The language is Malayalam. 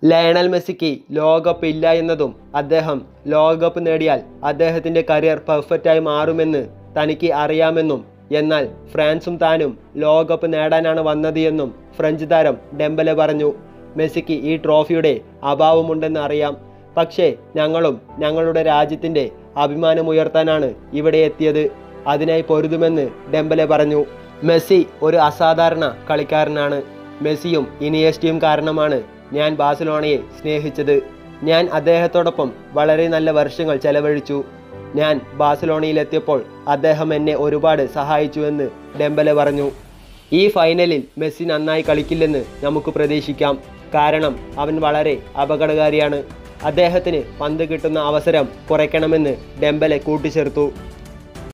ലയണൽ മെസ്സിക്ക് ലോകകപ്പ് ഇല്ല എന്നതും അദ്ദേഹം ലോകകപ്പ് നേടിയാൽ അദ്ദേഹത്തിൻ്റെ കരിയർ പെർഫെക്റ്റായി മാറുമെന്ന് തനിക്ക് അറിയാമെന്നും എന്നാൽ ഫ്രാൻസും താനും ലോകകപ്പ് നേടാനാണ് വന്നത് എന്നും ഫ്രഞ്ച് താരം ഡെമ്പലെ പറഞ്ഞു മെസ്സിക്ക് ഈ ട്രോഫിയുടെ അഭാവമുണ്ടെന്ന് അറിയാം പക്ഷേ ഞങ്ങളും ഞങ്ങളുടെ രാജ്യത്തിൻ്റെ അഭിമാനമുയർത്താനാണ് ഇവിടെ എത്തിയത് അതിനായി പൊരുതുമെന്ന് ഡെമ്പലെ പറഞ്ഞു മെസ്സി ഒരു അസാധാരണ കളിക്കാരനാണ് മെസ്സിയും ഇനിയസ്റ്റിയും കാരണമാണ് ഞാൻ ബാഴ്സലോണയെ സ്നേഹിച്ചത് ഞാൻ അദ്ദേഹത്തോടൊപ്പം വളരെ നല്ല വർഷങ്ങൾ ചെലവഴിച്ചു ഞാൻ ബാഴ്സലോണയിലെത്തിയപ്പോൾ അദ്ദേഹം എന്നെ ഒരുപാട് സഹായിച്ചുവെന്ന് ഡെമ്പലെ പറഞ്ഞു ഈ ഫൈനലിൽ മെസ്സി നന്നായി കളിക്കില്ലെന്ന് നമുക്ക് പ്രതീക്ഷിക്കാം കാരണം അവൻ വളരെ അപകടകാരിയാണ് അദ്ദേഹത്തിന് പന്ത് കിട്ടുന്ന അവസരം കുറയ്ക്കണമെന്ന് ഡെമ്പലെ കൂട്ടിച്ചേർത്തു